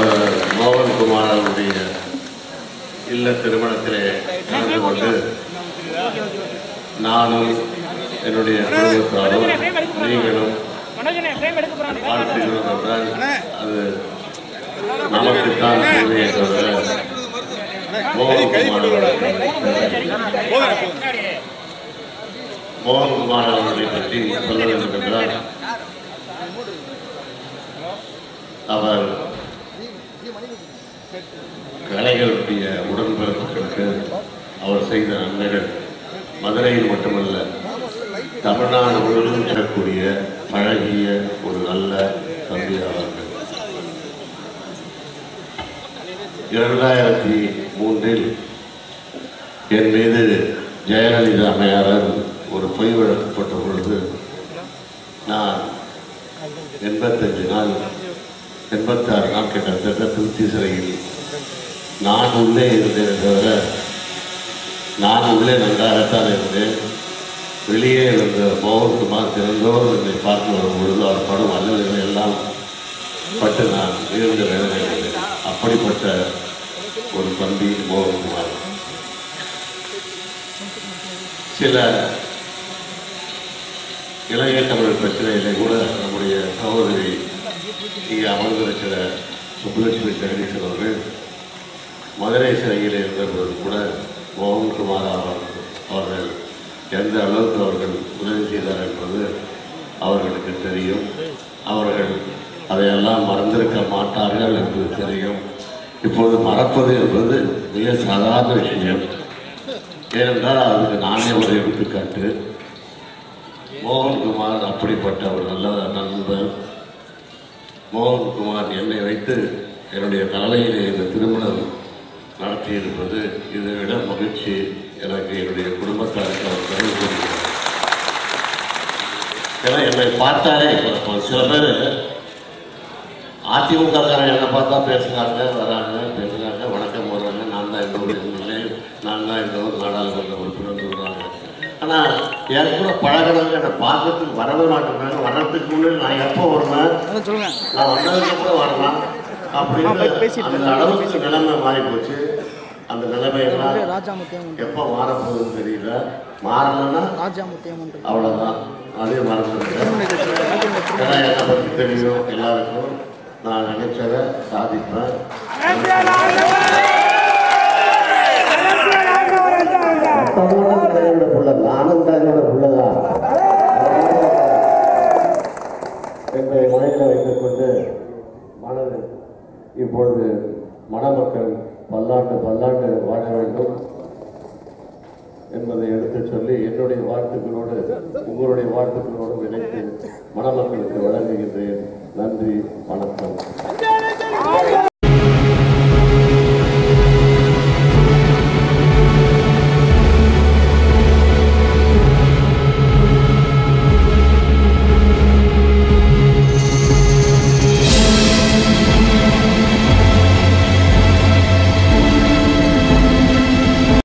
சகோதரர் மோகன்குமார் அவருடைய இல்ல திருமணத்திலே கலந்து கொண்டு நானும் என்னுடைய குடும்பத்தாரும் நீங்களும் மனோஜனே ஃப்ரேம் எடுக்க போறாங்க வாழ்த்துகிறோம் என்றால் அது நமக்குத்தான் தேவையே தவிர மோகன்குமார் அவர்களுக்கு மோகன்குமார் அவர்களை பற்றி சொல்ல வேண்டும் என்றால் அவர் கலைகளுடைய உடன்பிறப்புகளுக்கு அவர் செய்த நன்மைகள் மதுரையில் மட்டுமல்ல தமிழ்நாடு முழுவதும் பெறக்கூடிய பழகிய ஒரு நல்ல தம்பி அவர்கள் இரண்டாயிரத்தி மூன்றில் என் மீது ஜெயலலிதா அம்மையாரால் ஒரு பொய் வழக்கு போட்ட பொழுது நான் எண்பத்தஞ்சு நாள் எண்பத்தாறு நாள் கிட்டத்தட்ட திருச்சி சிறையில் நான் உள்ளே இருந்தேன் தவிர நான் உள்ளே நன்றாகத்தான் இருந்தேன் வெளியே இருந்த மோகன்குமார் திறந்தோறும் என்னை பார்த்து வரும் பொழுது அவர் படும் அல்லல்களை எல்லாம் பட்டு நான் மிகுந்த வேதனை அடைந்தேன். அப்படிப்பட்ட ஒரு தம்பி மோகன்குமார் சில இளைய தமிழ் பிரச்சனையிலே கூட நம்முடைய சகோதரி இங்கே அமர்ந்திருக்கிற சுப்புலட்சுமி ஜெகதீசன் அவர்கள் மதுரை சிறையில் இருந்தபோது கூட மோகன்குமார் அவர்கள் அவர்கள் எந்த அளவுக்கு அவர்கள் உதவி செய்தார் என்பது அவர்களுக்கு தெரியும் அவர்கள் அதையெல்லாம் மறந்திருக்க மாட்டார்கள் என்பது தெரியும் இப்போது மறப்பது என்பது மிக சாதாரண விஷயம் ஏனென்றால் அதுக்கு நானே ஒரு எடுத்துக்காட்டு மோகன்குமார் அப்படிப்பட்ட ஒரு நல்ல நண்பர் மோகன்குமார் என்னை வைத்து என்னுடைய தலைமையிலே இந்த திருமணம் நடத்தியிருப்பது இதை விட மகிழ்ச்சி எனக்கு என்னுடைய குடும்பத்தாருக்கு அவர் தெரிவித்திருக்கிறார் ஏன்னா என்னை பார்த்தாலே இப்போ சில பேர் அதிமுகக்காரன் என்னை பார்த்தா பேசுகிறாங்க வராங்க பேசுகிறாங்க வணக்கம் போடுறாங்க நான் தான் இந்த ஊர் எம்எல்ஏ நான் தான் இந்த ஊர் நாடாளுமன்ற உறுப்பினர் சொல்கிறாங்க ஆனால் என் கூட பழகிறவங்க என்னை பார்க்கறதுக்கு வரவே மாட்டேங்கிறாங்க வர்றதுக்கு முன்னாடி நான் எப்போ வருவேன் சொல்லுங்க நான் வந்ததுக்கப்புறம் வரலாம் அப்படின்னு அந்த அளவுக்கு நிலைமை மாறி போச்சு அந்த நிலைமையெல்லாம் ராஜா முத்தியம் எப்போ மாறப்போகுதுன்னு தெரியல மாறலன்னா ராஜா முத்தியம் அவ்வளோதான் அதே மறந்துருக்கேன் ஏன்னா என்னை பற்றி தெரியும் எல்லாருக்கும் நான் நினைச்சதை சாதிப்பேன் மற்றவங்களோட தலையோட புள்ள நானும் தலையோட புள்ளதான் என்னை மனையில் வைத்துக் கொண்டு மனது இப்பொழுது மணமக்கள் பல்லாண்டு பல்லாண்டு வாழ வேண்டும் என்பதை எடுத்துச் சொல்லி என்னுடைய வாழ்த்துக்களோடு உங்களுடைய வாழ்த்துக்களோடு இணைத்து மணமக்களுக்கு வழங்குகின்றேன் நன்றி வணக்கம்